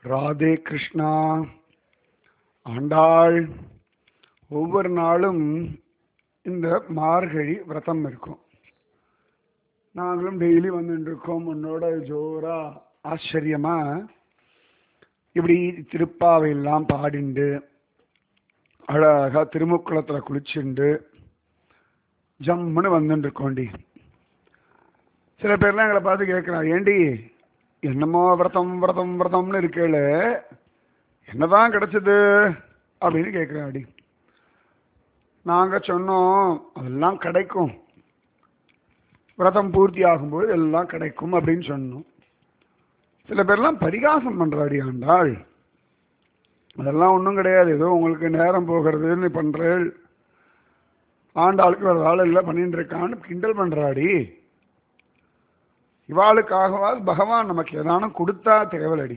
ராதே கிருஷ்ணா ஆண்டாள் ஒவ்வொரு நாளும் இந்த மார்கழி விரதம் இருக்கும் நாங்களும் டெய்லி வந்துட்டு இருக்கோம் உன்னோட ஜோரா ஆச்சரியமா இப்படி திருப்பாவையெல்லாம் பாடிண்டு அழகா திருமுக்குளத்துல குளிச்சுண்டு ஜம்முன்னு வந்துட்டு இருக்கோண்டி சில பேர்லாம் எங்களை பார்த்து கேட்குறான் ஏண்டி என்னமோ விரதம் விரதம் விரதம்னு இருக்கேள என்னதான் கிடைச்சது அப்படின்னு கேட்குறாடி நாங்கள் சொன்னோம் அதெல்லாம் கிடைக்கும் விரதம் பூர்த்தி ஆகும்போது எல்லாம் கிடைக்கும் அப்படின்னு சொன்னோம் சில பேர்லாம் பரிகாசம் பண்ணுறாடி ஆண்டாள் அதெல்லாம் ஒன்றும் கிடையாது ஏதோ உங்களுக்கு நேரம் போகிறதுன்னு பண்ணுறேள் ஆண்டாளுக்கு வேறு வேலை இல்லை பண்ணிட்டு இருக்கான்னு கிண்டல் பண்ணுறாடி இவாளுக்காகவாது பகவான் நமக்கு ஏதானும் கொடுத்தா தேவலடி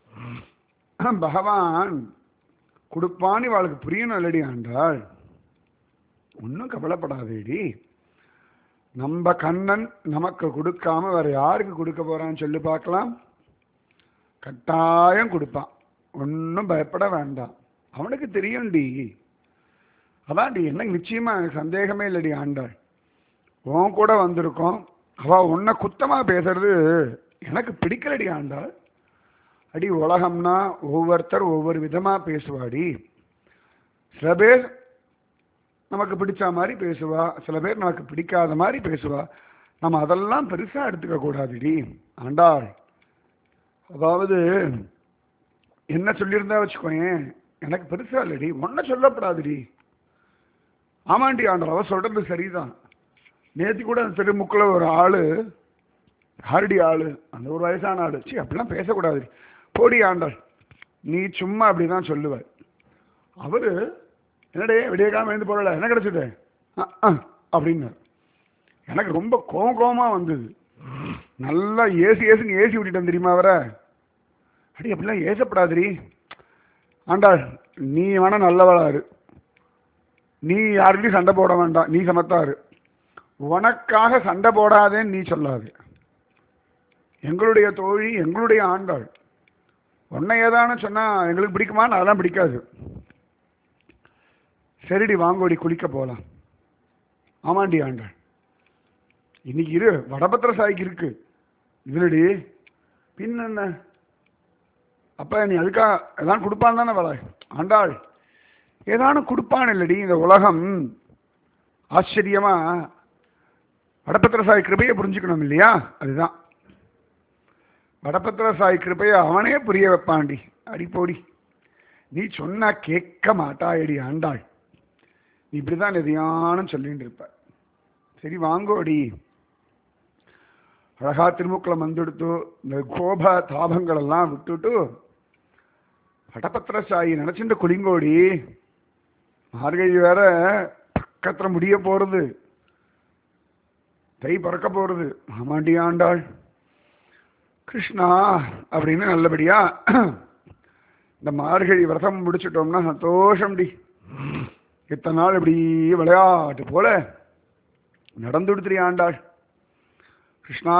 பகவான் கொடுப்பான்னு இவாளுக்கு புரியணும் இல்லடி ஆண்டாள் ஒன்றும் கவலைப்படாதேடி நம்ம கண்ணன் நமக்கு கொடுக்காம வேற யாருக்கு கொடுக்க போறான்னு சொல்லி பார்க்கலாம் கட்டாயம் கொடுப்பான் ஒன்றும் பயப்பட வேண்டாம் அவனுக்கு தெரியும்டி அதான்டி என்ன நிச்சயமா எனக்கு சந்தேகமே இல்லடி ஆண்டாள் உன் கூட வந்திருக்கோம் அவ உன்னை குத்தமா பேசுறது எனக்கு பிடிக்கலடி ஆண்டாள் அடி உலகம்னா ஒவ்வொருத்தர் ஒவ்வொரு விதமா பேசுவாடி சில பேர் நமக்கு பிடிச்ச மாதிரி பேசுவா சில பேர் நமக்கு பிடிக்காத மாதிரி பேசுவா நம்ம அதெல்லாம் பெருசா எடுத்துக்க கூடாதுடி ஆண்டாள் அதாவது என்ன சொல்லியிருந்தா வச்சுக்கோயேன் எனக்கு பெருசா இல்லடி ஒன்ன சொல்லப்படாதுடி ஆமாண்டி ஆண்டாள் அவ சொல்றது சரிதான் நேத்தி கூட அந்த தெருமுக்கில் ஒரு ஆளு ஹாரடி ஆளு அந்த ஒரு வயசான ஆளு சி அப்படிலாம் பேசக்கூடாது போடி ஆண்டாள் நீ சும்மா அப்படிதான் சொல்லுவ அவரு என்னடே விடியக்காம எழுந்து போறல என்ன கிடைச்சது அப்படின்னு எனக்கு ரொம்ப கோவம் கோவமா வந்தது நல்லா ஏசி ஏசின்னு ஏசி விட்டுட்டேன் தெரியுமா அவரை அடி அப்படிலாம் ஏசப்படாதுரி ஆண்டாள் நீ வேணா நல்லவளாரு நீ யாருக்கிட்டையும் சண்டை போட வேண்டாம் நீ சமத்தாரு உனக்காக சண்டை போடாதேன்னு நீ சொல்லாது எங்களுடைய தோழி எங்களுடைய ஆண்டாள் உன்னை ஏதானு சொன்னா எங்களுக்கு பிடிக்குமான்னு அதெல்லாம் பிடிக்காது சரிடி வாங்கோடி குளிக்க போகலாம் ஆமாண்டி ஆண்டாள் இன்னைக்கு இரு வடபத்திர சாய்க்கு இருக்கு இதுலடி பின் என்ன அப்ப நீ அதுக்கா எதான் கொடுப்பான் தானே வர ஆண்டாள் ஏதானும் கொடுப்பான் இல்லடி இந்த உலகம் ஆச்சரியமா வடபத்திர சாய் கிருபையை புரிஞ்சுக்கணும் இல்லையா அதுதான் வடபத்திர சாய் கிருபையை அவனே புரிய வைப்பாண்டி அடி போடி நீ சொன்னா கேட்க மாட்டாயடி ஆண்டாள் நீ இப்படிதான் எதையானும் சொல்லிட்டு இருப்ப சரி வாங்கோடி அழகா திருமுக்களை வந்துடுத்து இந்த கோப தாபங்கள் எல்லாம் விட்டுட்டு வடபத்திர சாயி நினைச்சுட்டு குளிங்கோடி மார்கழி வேற பக்கத்துல முடிய போறது தை பறக்க போறது ஆமாண்டி ஆண்டாள் கிருஷ்ணா அப்படின்னு நல்லபடியா இந்த மார்கழி விரதம் முடிச்சிட்டோம்னா சந்தோஷம்டி இத்தனை நாள் இப்படி விளையாட்டு போல நடந்து கொடுத்துரி ஆண்டாள் கிருஷ்ணா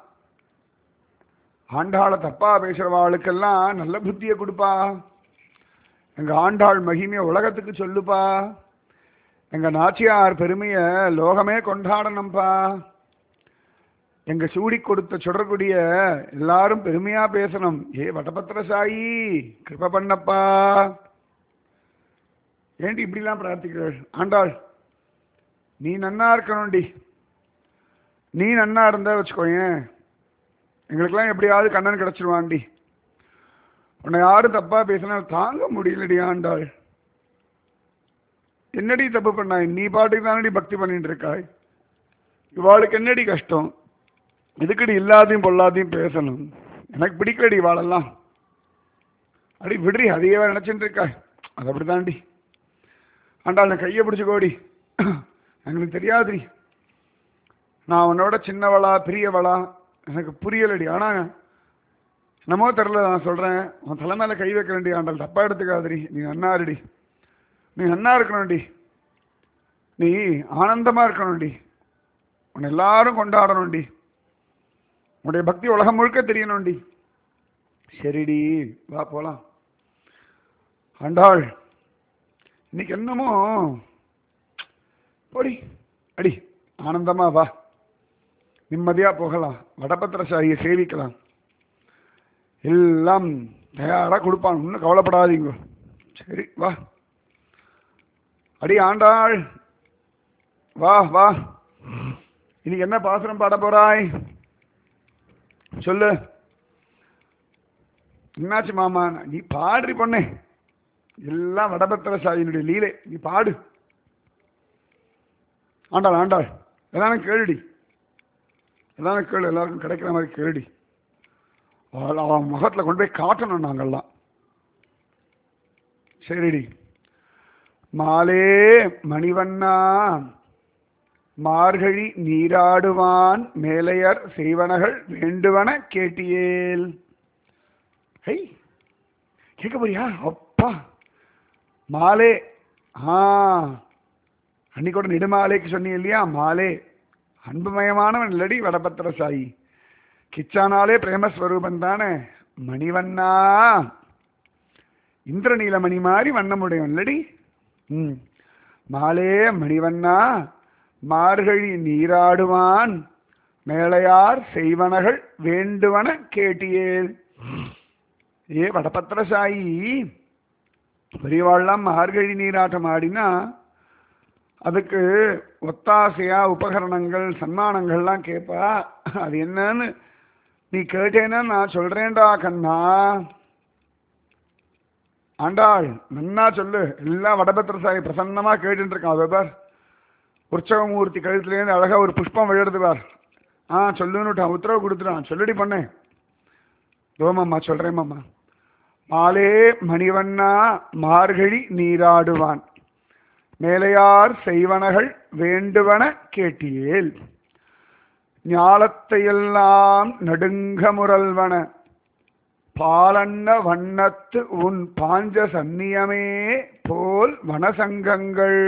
ஆண்டாளை தப்பா பேசுறவாளுக்கெல்லாம் நல்ல புத்தியை கொடுப்பா எங்க ஆண்டாள் மகிமைய உலகத்துக்கு சொல்லுப்பா எங்க நாச்சியார் பெருமைய லோகமே கொண்டாடணும்ப்பா எங்க சூடி கொடுத்த சுடர்குடிய எல்லாரும் பெருமையா பேசணும் ஏ வடபத்திர சாயி கிருப பண்ணப்பா ஏண்டி இப்படிலாம் பிரார்த்திக்கிறாள் ஆண்டாள் நீ நன்னா இருக்கணும்டி நீ நன்னா இருந்தா வச்சுக்கோயேன் எங்களுக்கெல்லாம் எப்படியாவது கண்ணன் கிடைச்சிருவான்டி உன்னை யாரும் தப்பா பேசினா தாங்க முடியலடி ஆண்டாள் என்னடி தப்பு பண்ணாய் நீ பாட்டுக்கு தானடி பக்தி பண்ணிட்டு இருக்காய் இவாளுக்கு என்னடி கஷ்டம் எதுக்கடி இல்லாதையும் பொல்லாதையும் பேசணும் எனக்கு பிடிக்கலடி இவாளெல்லாம் அடி விடுறி அதையே நினைச்சுட்டு இருக்காய் அது அப்படிதான்டி ஆண்டாள் நான் கையை பிடிச்சிக்கோடி எங்களுக்கு தெரியாதுடி நான் உன்னோட சின்னவளா பெரியவளா எனக்கு புரியலடி ஆனா என்னமோ தெரில நான் சொல்றேன் உன் தலை மேல கை வைக்க வேண்டிய ஆண்டாள் தப்பா எடுத்துக்காதடி நீ நன்னாருடி நீ நன்னா இருக்கணும்டி நீ ஆனந்தமா இருக்கணும்டி உன்னை எல்லாரும் கொண்டாடணும்டி உன்னுடைய பக்தி உலகம் முழுக்க தெரியணும்டி சரிடி வா போலாம் ஆண்டாள் இன்னைக்கு என்னமோ போடி அடி ஆனந்தமா வா நிம்மதியா போகலாம் வடபத்திரசாரியை சேவிக்கலாம் எல்லாம் தயாரா கொடுப்பான் ஒன்றும் கவலைப்படாதீங்க சரி வா அடி ஆண்டாள் வா வா இன்னைக்கு என்ன பாசுரம் பாட போறாய் சொல்லு என்னாச்சு மாமா நீ பாடுறி பொண்ணே எல்லாம் வடபத்திர சாயினுடைய லீலை நீ பாடு ஆண்டாள் ஆண்டாள் எல்லாரும் கேளுடி எல்லாரும் கேளு எல்லாருக்கும் கிடைக்கிற மாதிரி கேளுடி அவள் அவன் முகத்தில் கொண்டு போய் காட்டணும் நாங்கள்லாம் சரிடி மாலே மணிவண்ணா மார்கழி நீராடுவான் மேலையர் செய்வனகள் வேண்டுவன கேட்டியேல் ஹை கேட்க போறியா அப்பா மாலே ஆ அன்னைக்கூட நெடுமாலைக்கு சொன்னீங்க இல்லையா மாலே அன்புமயமானவன் இல்லடி வடபத்திர சாயி கிச்சானாலே பிரேமஸ்வரூபன் தானே மணிவண்ணா இந்திரநீலமணி மாதிரி வண்ணமுடையவன் இல்லடி ம் மாலே மணிவண்ணா மார்கழி நீராடுவான் மேளையார் செய்வனகள் வேண்டுவன கேட்டியேல் ஏ வடபத்திரசாயி பெரியவாள்லாம் மார்கழி நீராட்டம் ஆடினா அதுக்கு ஒத்தாசையா உபகரணங்கள் சன்மானங்கள்லாம் கேட்பா அது என்னன்னு நீ கேட்டேன்னா நான் சொல்றேன்டா கண்ணா ஆண்டாள் நன்னா சொல்லு எல்லாம் வடபத்திரசாயி பிரசன்னமா கேட்டுட்டு இருக்கான் அதை பார் உற்சவமூர்த்தி கழுத்துலேருந்து அழகா ஒரு புஷ்பம் விழுறது பார் ஆ சொல்லுன்னுட்டான் உத்தரவு கொடுத்துட்டான் சொல்லுடி பண்ணேன் ரோமம்மா சொல்றேன் மாமா மாலே மணிவண்ணா மார்கழி நீராடுவான் மேலையார் செய்வனகள் வேண்டுவன கேட்டியேல் ஞாலத்தையெல்லாம் நடுங்க முரல்வன பாலன்ன வண்ணத்து உன் பாஞ்ச சந்நியமே போல் வனசங்கங்கள்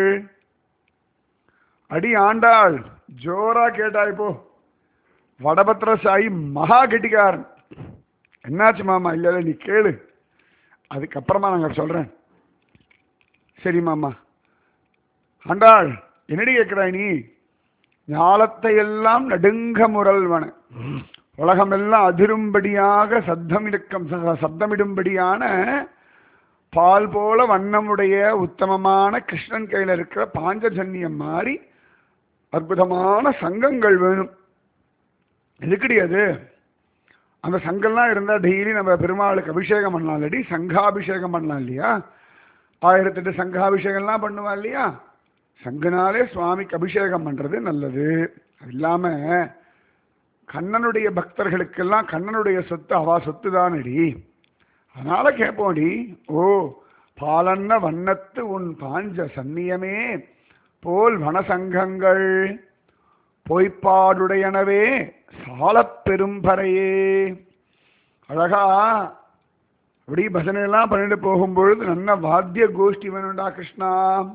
அடி ஆண்டாள் ஜோரா கேட்டாய் போ வடபத்திர சாயி மகா கெட்டிக்காரன் என்னாச்சு மாமா இல்ல இல்ல நீ கேளு அதுக்கப்புறமா நாங்க சொல்றேன் சரி மாமா ஆண்டாள் என்னடி கேட்கிறாய் நீ ஞாலத்தை எல்லாம் நடுங்க முரல்வன உலகமெல்லாம் அதிரும்படியாக சத்தமிடுக்கம் சப்தமிடும்படியான பால் போல வண்ணமுடைய உத்தமமான கிருஷ்ணன் கையில் இருக்கிற பாஞ்சஜன்யம் மாதிரி அற்புதமான சங்கங்கள் வேணும் எதுக்குடி அது அந்த சங்கம்லாம் இருந்தால் டெய்லி நம்ம பெருமாளுக்கு அபிஷேகம் பண்ணலாம் இல்லடி சங்காபிஷேகம் பண்ணலாம் இல்லையா ஆயிரத்தெட்டு சங்காபிஷேகம்லாம் பண்ணுவா இல்லையா சங்கனாலே சுவாமிக்கு அபிஷேகம் பண்ணுறது நல்லது அது இல்லாமல் கண்ணனுடைய பக்தர்களுக்கெல்லாம் கண்ணனுடைய சொத்து அவா சொத்து தானடி அதனால கேட்போடி ஓ பாலன்ன வண்ணத்து உன் பாஞ்ச சந்நியமே போல் வனசங்கங்கள் பொய்ப்பாடுடையனவே சாலப் பெரும்பறையே அழகா அப்படி பஜனையெல்லாம் பண்ணிட்டு போகும்பொழுது நல்ல வாத்திய கோஷ்டி வேணும்டா கிருஷ்ணா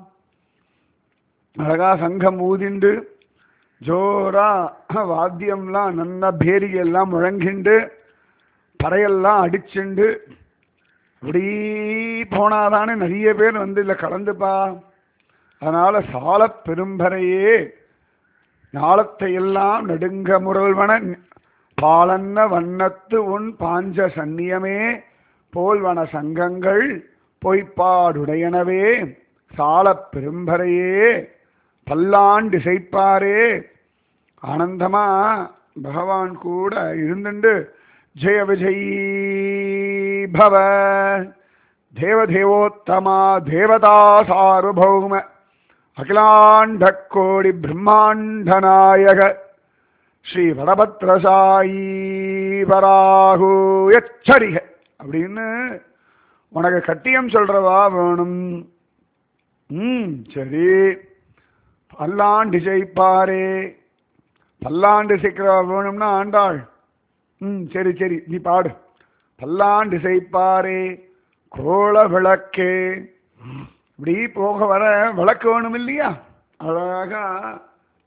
அழகா சங்கம் ஊதிண்டு ஜோரா வாத்தியம்லாம் நல்ல பேரிகெல்லாம் முழங்கிண்டு பறையெல்லாம் அடிச்சுண்டு இப்படி போனாதானே நிறைய பேர் வந்து இல்லை கலந்துப்பா அதனால சால பெரும்பறையே ஞாலத்தை எல்லாம் நெடுங்க முரல்வன பாலன்ன வண்ணத்து உன் பாஞ்ச சந்நியமே போல்வன சங்கங்கள் பொய்ப்பாடுடையனவே சால பெரும்பறையே பல்லாண்டு இசைப்பாரே ஆனந்தமா பகவான் கூட இருந்துண்டு ஜெய விஜயீ பவ தேவதேவோத்தமா தேவதா சார்வபௌம அகிலாண்ட கோடி பிரம்மாண்ட நாயக ஸ்ரீ வடபத்ரசாயி வராகு எச்சரிக அப்படின்னு உனக்கு கட்டியம் சொல்றவா வேணும் ம் சரி பல்லாண்டு ஜெயிப்பாரே பல்லாண்டு சீக்கிரவா வேணும்னா ஆண்டாள் ம் சரி சரி நீ பாடு பல்லாண்டு செய்ப்பாரே கோள விளக்கே இப்படி போக வர விளக்கு வேணும் இல்லையா அழகா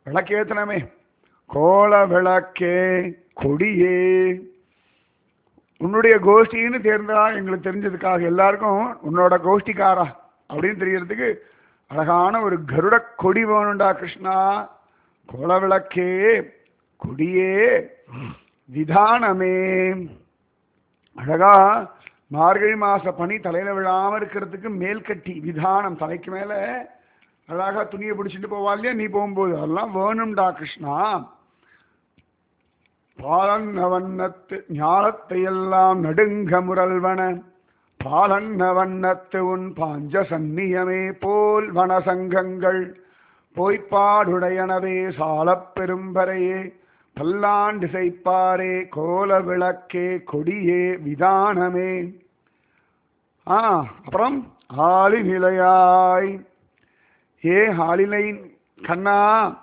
விளக்கேத்தனமே கோள விளக்கே கொடியே உன்னுடைய கோஷ்டின்னு தேர்ந்தா எங்களுக்கு தெரிஞ்சதுக்காக எல்லாருக்கும் உன்னோட கோஷ்டிக்காரா அப்படின்னு தெரியறதுக்கு அழகான ஒரு கருட கொடி வேணும்டா கிருஷ்ணா கோலவிளக்கே கொடியே விதானமே அழகா மார்கழி மாச பனி தலையில விழாம இருக்கிறதுக்கு மேல் கட்டி விதானம் தலைக்கு மேல அழகா துணியை பிடிச்சிட்டு போவா இல்லையா நீ போகும்போது அதெல்லாம் வேணும்டா கிருஷ்ணா பாலன்ன வண்ணத்து ஞானத்தை எல்லாம் நடுங்க முரல்வன பாலன்ன வண்ணத்து உன் பாஞ்ச சந்நியமே போல் வனசங்கங்கள் போய்ப்பாடுடையனவே சாலப் பெரும்பரையே பல்லாண்டு செய்ப்பாரே கோல விளக்கே கொடியே விதானமே ஆ அப்புறம் ஆளி நிலையாய் ஏ ஆளிலை கண்ணா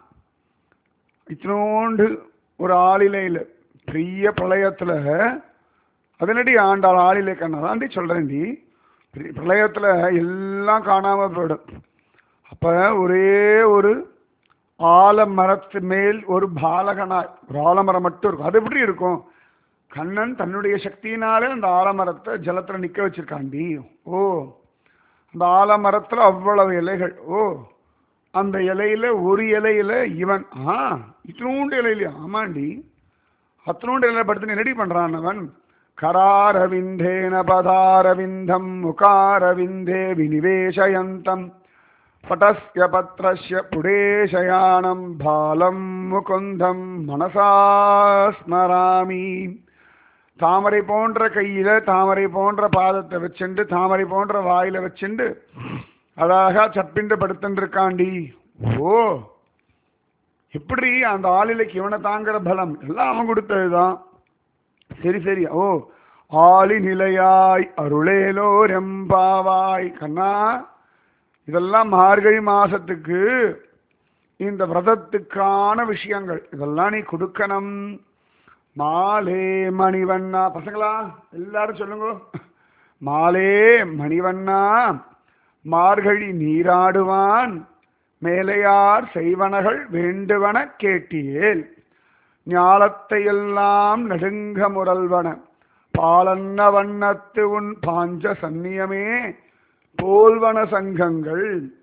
இத்தினோண்டு ஒரு ஆளிலையில் பெரிய பிரளயத்தில் அதனடி ஆண்டாள் ஆளிலை கண்ணா தாண்டி சொல்கிறேன்டி பெரிய பிரளயத்தில் எல்லாம் காணாமல் போயிடும் அப்போ ஒரே ஒரு ஆலமரத்து மேல் ஒரு பாலகனாய் ஒரு ஆலமரம் மட்டும் இருக்கும் அது எப்படி இருக்கும் கண்ணன் தன்னுடைய சக்தியினாலே அந்த ஆலமரத்தை ஜலத்தில் நிற்க வச்சிருக்காண்டி ஓ அந்த ஆலமரத்தில் அவ்வளவு இலைகள் ஓ அந்த இலையில ஒரு இலையில இவன் ஆ இத்தினூண்டு இலையில ஆமாண்டி அத்தனோண்டு இலையில படுத்து என்னடி பண்றான் அவன் கராரவிந்தேன பதாரவிந்தம் முகாரவிந்தே வினிவேஷயந்தம் பட்டஸ்ய பத்ரஸ்ய புடேஷயானம் பாலம் முகுந்தம் மனசா ஸ்மராமி தாமரை போன்ற கையில தாமரை போன்ற பாதத்தை வச்சுண்டு தாமரை போன்ற வாயில வச்சுண்டு அழகா சப்பிண்டு படுத்துருக்காண்டி ஓ எப்படி அந்த ஆளிலைக்கு இவனை தாங்குற பலம் எல்லாம் அவன் கொடுத்ததுதான் சரி சரி ஓ ஆளி நிலையாய் அருளேலோ ரெம்பாவாய் கண்ணா இதெல்லாம் மார்கழி மாசத்துக்கு இந்த விரதத்துக்கான விஷயங்கள் இதெல்லாம் நீ கொடுக்கணும் மாலே மணிவண்ணா பசங்களா எல்லாரும் சொல்லுங்க மாலே மணிவண்ணா மார்கழி நீராடுவான் மேலையார் செய்வனகள் வேண்டுவன கேட்டியேல் ஞாலத்தையெல்லாம் நடுங்க முரல்வன பாலன்ன வண்ணத்து உன் பாஞ்ச சந்நியமே போல்வன சங்கங்கள்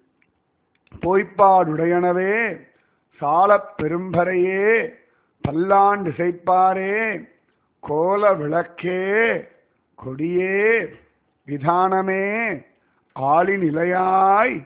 போய்ப்பாடுடையனவே சாலப் பெரும்பரையே பல்லாண்டு செய்ப்பாரே கோல விளக்கே கொடியே விதானமே ஆளி நிலையாய்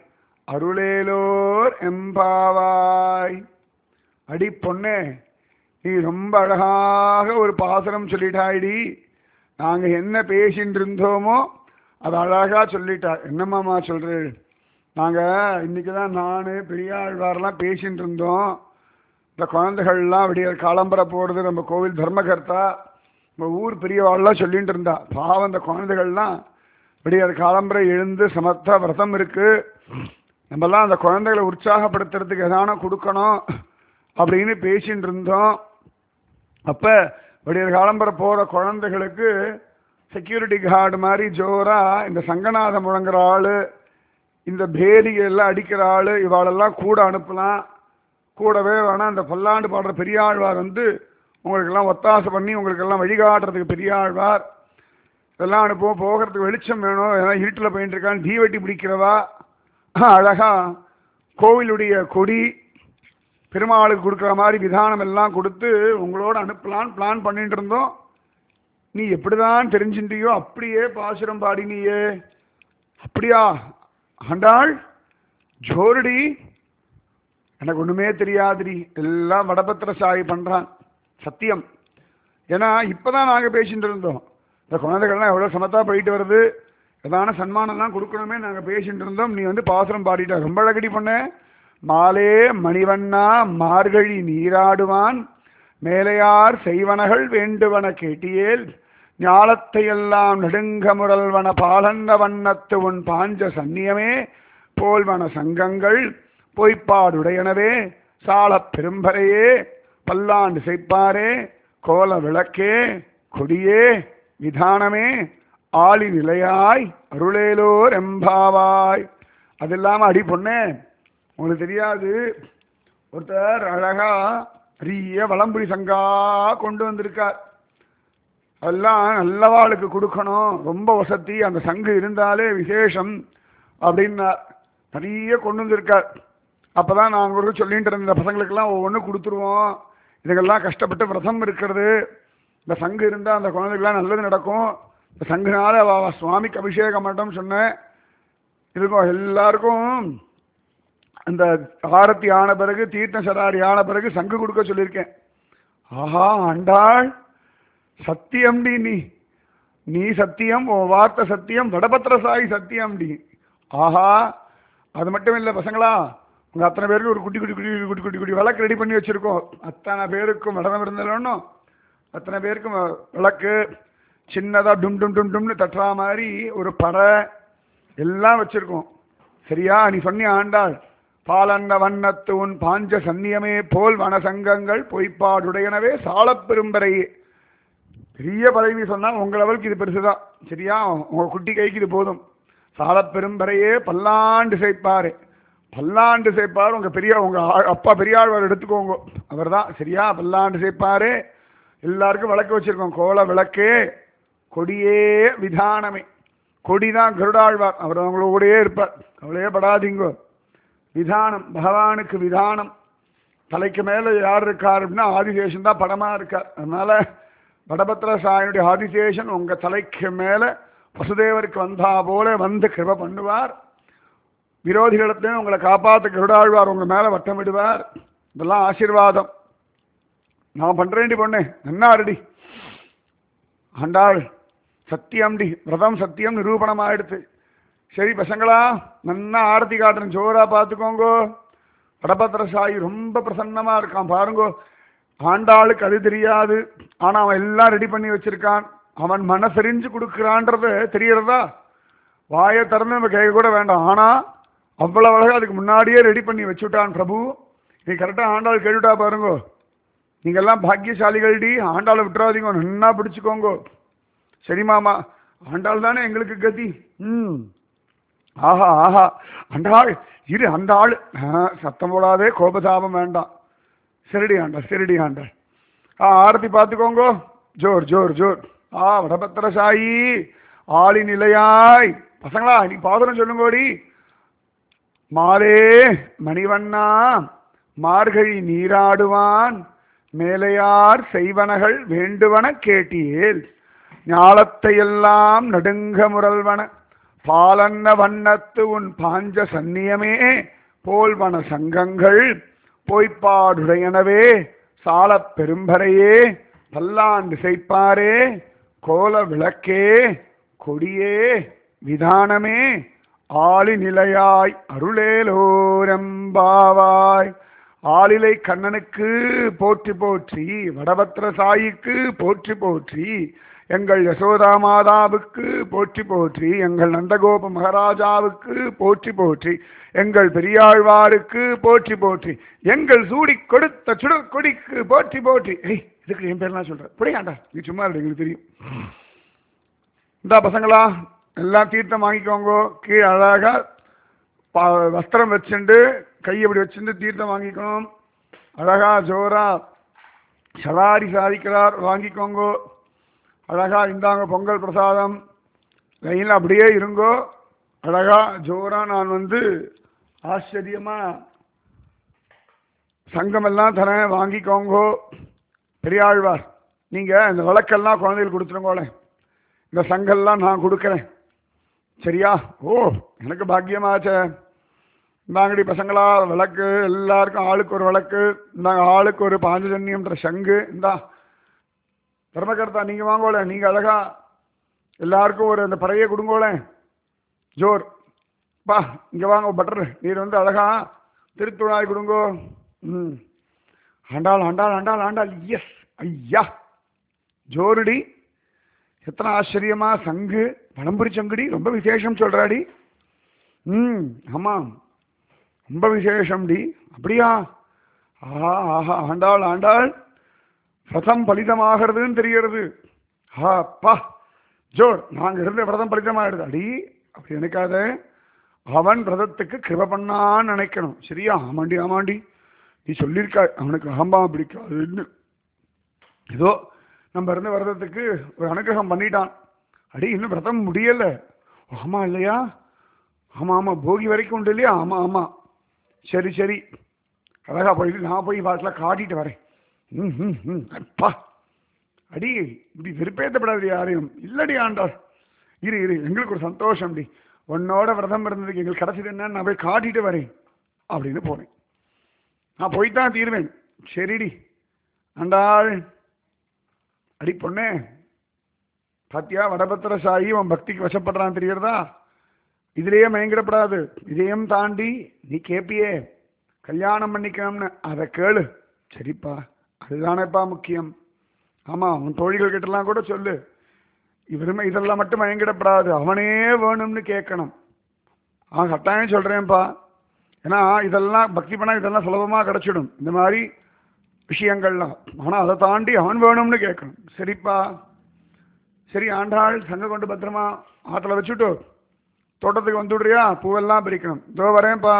அருளேலோர் எம்பாவாய் அடி பொண்ணே நீ ரொம்ப அழகாக ஒரு பாசனம் சொல்லிட்டாய்டி நாங்க என்ன பேசிட்டு இருந்தோமோ அது அழகா சொல்லிட்டா என்னம்மாமா சொல்றேன் நாங்க இன்னைக்கு தான் நான் பெரியாழ்வாரெல்லாம் பேசிட்டு இருந்தோம் இந்த குழந்தைகள்லாம் விடிய காலம்பரை போடுறது நம்ம கோவில் தர்மகர்த்தா நம்ம ஊர் பெரியவாள்லாம் சொல்லிட்டு இருந்தா பாவம் அந்த குழந்தைகள்லாம் விடிய காலம்பரை எழுந்து சமத்தா விரதம் இருக்கு நம்மலாம் அந்த குழந்தைகளை உற்சாகப்படுத்துறதுக்கு எதான கொடுக்கணும் அப்படின்னு பேசிட்டு இருந்தோம் அப்போ விடியற் காலம்பரை போகிற குழந்தைகளுக்கு செக்யூரிட்டி கார்டு மாதிரி ஜோரா இந்த சங்கநாதம் முழங்குற ஆள் இந்த பேரிகை எல்லாம் அடிக்கிற ஆள் இவாளெல்லாம் கூட அனுப்பலாம் கூடவே வேணால் இந்த பல்லாண்டு பாடுற பெரியாழ்வார் வந்து உங்களுக்கெல்லாம் ஒத்தாசை பண்ணி உங்களுக்கெல்லாம் வழிகாட்டுறதுக்கு பெரியாழ்வார் இதெல்லாம் அனுப்புவோம் போகிறதுக்கு வெளிச்சம் வேணும் ஏன்னா இருட்டில் போயிட்டு இருக்கான்னு தீவெட்டி பிடிக்கிறவா அழகா கோவிலுடைய கொடி பெருமாளுக்கு கொடுக்குற மாதிரி விதானம் எல்லாம் கொடுத்து உங்களோட அனுப்பலான்னு பிளான் பண்ணிட்டு இருந்தோம் நீ எப்படிதான் தெரிஞ்சின்றியோ அப்படியே பாசுரம் பாடினியே அப்படியா ஆண்டாள் ஜோரடி எனக்கு ஒண்ணுமே தெரியாதுடி எல்லாம் வடபத்திர சாயி பண்றான் சத்தியம் ஏன்னா இப்பதான் நாங்க பேசிட்டு இருந்தோம் இந்த குழந்தைகள்லாம் எவ்வளவு சமத்தா போயிட்டு வருது ஏதான சன்மானம்லாம் கொடுக்கணுமே நாங்க பேசிட்டு இருந்தோம் நீ வந்து பாசுரம் பாடிட்ட ரொம்ப அழகடி பண்ண மாலே மணிவண்ணா மார்கழி நீராடுவான் மேலையார் செய்வனகள் வேண்டுவன கேட்டியேல் ஞாலத்தையெல்லாம் நெடுங்க முரல்வன பாலன்ன வண்ணத்து உன் பாஞ்ச சந்நியமே போல்வன சங்கங்கள் பொய்ப்பாடுடையனவே சாலப் பெரும்பரையே பல்லாண்டு செய்ப்பாரே கோல விளக்கே கொடியே விதானமே ஆளி நிலையாய் அருளேலோர் எம்பாவாய் அது இல்லாம அடி பொண்ணே உங்களுக்கு தெரியாது ஒருத்தர் அழகா பெரிய வளம்புரி சங்கா கொண்டு வந்திருக்கார் அதெல்லாம் நல்லவாளுக்கு கொடுக்கணும் ரொம்ப வசதி அந்த சங்கு இருந்தாலே விசேஷம் அப்படின்னார் நிறைய கொண்டு வந்திருக்கார் அப்பதான் நான் ஒரு சொல்லிட்டு இருந்த பசங்களுக்கெல்லாம் ஒவ்வொன்று கொடுத்துருவோம் இதுக்கெல்லாம் கஷ்டப்பட்டு விரதம் இருக்கிறது இந்த சங்கு இருந்தால் அந்த குழந்தைக்கெல்லாம் நல்லது நடக்கும் இந்த சங்குனால அவ அவ சுவாமிக்கு அபிஷேகம் மட்டும் சொன்னேன் இருக்கும் எல்லாருக்கும் அந்த ஆரத்தி ஆன பிறகு தீர்த்த சராரி ஆன பிறகு சங்கு கொடுக்க சொல்லியிருக்கேன் ஆஹா ஆண்டாள் சத்தியம்டி நீ நீ சத்தியம் உன் வார்த்தை சத்தியம் வடபத்திர சாய் சத்தியம்டி ஆஹா அது மட்டும் இல்லை பசங்களா உங்க அத்தனை பேருக்கு ஒரு குட்டி குட்டி குட்டி குட்டி குட்டி குட்டி விளக்கு ரெடி பண்ணி வச்சிருக்கோம் அத்தனை பேருக்கும் நடனம் இருந்தாலும் அத்தனை பேருக்கும் விளக்கு சின்னதா டும் டும் டும் டும்னு தட்டுற மாதிரி ஒரு பறை எல்லாம் வச்சிருக்கோம் சரியா நீ சொன்னிய ஆண்டாள் பாலன்ன வண்ணத்து உன் பாஞ்ச சந்நியமே போல் வனசங்கங்கள் பொய்ப்பாடுடையனவே சாலப் பெரும்பறையே பெரிய பதவி சொன்னா உங்க லெவலுக்கு இது பெருசுதான் சரியா உங்க குட்டி கைக்கு இது போதும் சாலப் பெரும்பறையே பல்லாண்டு சேர்ப்பாரு பல்லாண்டு சேர்ப்பார் உங்க பெரிய உங்க ஆ- அப்பா பெரியாழ்வார் எடுத்துக்கோங்க அவர்தான் சரியா பல்லாண்டு சேர்ப்பாரு எல்லாருக்கும் விளக்கு வச்சிருக்கோம் கோல விளக்கே கொடியே விதானமே கொடிதான் கருடாழ்வார் அவர் அவங்களோடயே இருப்பார் அவளே படாதீங்கோ விதானம் பகவானுக்கு விதானம் தலைக்கு மேல யார் இருக்கார் அப்படின்னா ஆதிசேஷன் தான் படமா இருக்கார் அதனால வடபத்திர சாயனுடைய ஆதிசேஷன் உங்க தலைக்கு மேல வசுதேவருக்கு வந்தா போல வந்து கிருப பண்ணுவார் விரோதிகளிடத்தையும் உங்களை காப்பாத்த கருடாழ்வார் உங்க மேல வட்டமிடுவார் இதெல்லாம் ஆசீர்வாதம் நான் பண்றேன்டி பொண்ணு என்ன ரெடி ஆண்டாள் சத்தியம்டி விரதம் சத்தியம் நிரூபணமாயிடுத்து சரி பசங்களா நன்னா ஆரத்தி காட்டுறேன் ஜோரா பார்த்துக்கோங்கோ வடபத்திர சாயி ரொம்ப பிரசன்னமா இருக்கான் பாருங்கோ ஆண்டாளுக்கு அது தெரியாது ஆனா அவன் எல்லாம் ரெடி பண்ணி வச்சிருக்கான் அவன் மனசறிஞ்சு கொடுக்குறான்றது தெரியறதா வாயை திறந்து நம்ம கேட்க கூட வேண்டாம் ஆனா அவ்வளவு அழகா அதுக்கு முன்னாடியே ரெடி பண்ணி வச்சுட்டான் பிரபு நீ கரெக்டா ஆண்டாள் கேட்டுட்டா பாருங்கோ நீங்க எல்லாம் பாக்கியசாலிகள்டி ஆண்டாளை விட்டுறாதீங்க நன்னா பிடிச்சுக்கோங்கோ சரி மாமா ஆண்டாள் தானே எங்களுக்கு கதி ம் ஆஹா ஆஹா ஆண்டாள் இரு அந்த ஆள் ஆ, சத்தம் போடாதே கோபதாபம் வேண்டாம் சரிடி ஆண்டாள் சரிடி ஆண்டாள் ஆ ஆரத்தி பார்த்துக்கோங்கோ ஜோர் ஜோர் ஜோர் ஆ வடபத்திர சாயி ஆளி நிலையாய் பசங்களா நீ பாதனம் சொல்லுங்கோடி மாலே மணிவண்ணா மார்கழி நீராடுவான் மேலையார் செய்வனகள் வேண்டுவன கேட்டியேல் ஞாலத்தையெல்லாம் நடுங்க முரல்வன பாலன்ன வண்ணத்து உன் பாஞ்ச சந்நியமே போல்வன சங்கங்கள் பொய்ப்பாடுடையனவே சாலப் பெரும்பரையே பல்லாண்டு செய்ப்பாரே கோல விளக்கே கொடியே விதானமே ஆளி நிலையாய் அருளேலோரம்பாவாய் ஆளிலை கண்ணனுக்கு போற்றி போற்றி வடபத்திர சாயிக்கு போற்றி போற்றி எங்கள் யசோதா மாதாவுக்கு போற்றி போற்றி எங்கள் நந்தகோப மகாராஜாவுக்கு போற்றி போற்றி எங்கள் பெரியாழ்வாருக்கு போற்றி போற்றி எங்கள் சூடி கொடுத்த சுடர் கொடிக்கு போற்றி போற்றி ஏய் இதுக்கு என் பேர்லாம் சொல்ற புரியாண்டா நீ சும்மா இரு, எங்களுக்கு தெரியும் இந்தா பசங்களா எல்லாம் தீர்த்தம் வாங்கிக்கோங்க கீழே அழகா பா- வஸ்திரம் வச்சுண்டு கை இப்படி வச்சுட்டு தீர்த்தம் வாங்கிக்கணும் அழகா ஜோரா சவாரி சாதிக்கிறார் வாங்கிக்கோங்க அழகா இந்தாங்க பொங்கல் பிரசாதம் லைனில் அப்படியே இருங்கோ அழகா ஜோரா நான் வந்து ஆச்சரியமா சங்கமெல்லாம் தரேன் வாங்கிக்கோங்கோ பெரியாழ்வார் நீங்கள் இந்த விளக்கெல்லாம் குழந்தைகளுக்கு கொடுத்துருங்கோளே இந்த சங்கெல்லாம் நான் கொடுக்குறேன் சரியா ஓ எனக்கு பாக்கியமாச்சே இந்தாங்கடி பசங்களா விளக்கு எல்லாருக்கும் ஆளுக்கு ஒரு விளக்கு இந்தாங்க ஆளுக்கு ஒரு பாஞ்சஜன்யம்ன்ற சங்கு இந்தா தர்மகர்த்தா நீங்க வாங்கோல நீங்க அழகா எல்லாருக்கும் ஒரு அந்த பறையை கொடுங்கோல ஜோர் பா இங்க வாங்க பட்டர் நீர் வந்து அழகா திருத்துழாய் கொடுங்கோ ம் ஆண்டாள் ஆண்டாள் ஆண்டாள் ஆண்டாள் எஸ் ஐயா ஜோருடி எத்தனை ஆச்சரியமா சங்கு பழம்புரி சங்குடி ரொம்ப விசேஷம் சொல்றாடி ம் ஆமாம் ரொம்ப விசேஷம்டி அப்படியா ஆஹா ஆஹா ஆண்டாள் ஆண்டாள் விரதம் பலிதமாகிறதுன்னு தெரிகிறது ஆ அப்பா ஜோர் நாங்கள் இருந்த விரதம் பலிதமாகிடுது அடி அப்படி நினைக்காத அவன் விரதத்துக்கு கிருப பண்ணான்னு நினைக்கணும் சரியா ஆமாண்டி ஆமாண்டி நீ சொல்லியிருக்க அவனுக்கு அகம்பாவம் பிடிக்காதுன்னு ஏதோ நம்ம இருந்த விரதத்துக்கு ஒரு அனுகிரகம் பண்ணிட்டான் அடி இன்னும் விரதம் முடியல ஆமா இல்லையா ஆமா ஆமா போகி வரைக்கும் உண்டு இல்லையா ஆமா ஆமா சரி சரி அழகா போயிட்டு நான் போய் வாட்டில் காட்டிட்டு வரேன் ம் ம் ம் அப்பா அடி இப்படி வெறுப்பேற்றப்படாது யாரையும் இல்லடி ஆண்டாள் இரு இரு எங்களுக்கு ஒரு சந்தோஷம் டி உன்னோட விரதம் இருந்ததுக்கு எங்களுக்கு கிடைச்சது என்னன்னு நான் போய் காட்டிட்டு வரேன் அப்படின்னு போனேன் நான் போய்த்தான் தீருவேன் சரிடி ஆண்டாள் அடி பொண்ணே பாத்தியா வடபத்திர சாயி உன் பக்திக்கு வசப்படுறான் தெரியறதா இதுலயே மயங்கிடப்படாது இதையும் தாண்டி நீ கேப்பியே கல்யாணம் பண்ணிக்கணும்னு அதை கேளு சரிப்பா அதுதானேப்பா முக்கியம் ஆமா உன் தோழிகள் கிட்டலாம் கூட சொல்லு இவருமே இதெல்லாம் மட்டும் மயங்கிடப்படாது அவனே வேணும்னு கேட்கணும் ஆ கட்டாயம் சொல்றேன்ப்பா ஏன்னா இதெல்லாம் பக்தி பண்ணா இதெல்லாம் சுலபமா கிடைச்சிடும் இந்த மாதிரி விஷயங்கள்லாம் ஆனா அதை தாண்டி அவன் வேணும்னு கேட்கணும் சரிப்பா சரி ஆண்டாள் சங்க கொண்டு பத்திரமா ஆத்துல வச்சுட்டு தோட்டத்துக்கு வந்துடுறியா பூவெல்லாம் பிரிக்கணும் இதோ வரேன்ப்பா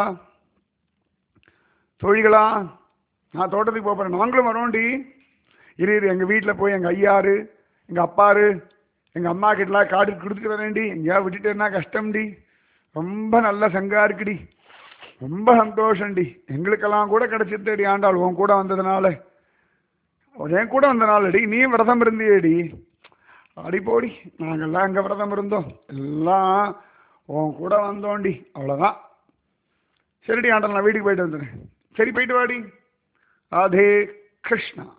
தோழிகளா நான் தோட்டத்துக்கு போகிறேன் நாங்களும் வரோண்டி இரு இரு எங்கள் வீட்டில் போய் எங்கள் ஐயாரு எங்கள் அப்பாரு எங்கள் அம்மா கிட்டலாம் காடு கொடுத்துட்டு வரேன்டி எங்கேயா விட்டுட்டேன்னா கஷ்டம்டி ரொம்ப நல்ல சங்கா இருக்குடி ரொம்ப சந்தோஷம்டி எங்களுக்கெல்லாம் கூட கிடைச்சிருந்தேடி ஆண்டாள் உன் கூட வந்ததுனால என் கூட வந்தனாலடி நீயும் விரதம் இருந்தியேடி அடி போடி நாங்கெல்லாம் எங்கே விரதம் இருந்தோம் எல்லாம் உன் கூட வந்தோண்டி அவ்வளோதான் சரிடி ஆண்டாள் நான் வீட்டுக்கு போயிட்டு வந்துடுறேன் சரி போயிட்டு வாடி ராதே கிருஷ்ணா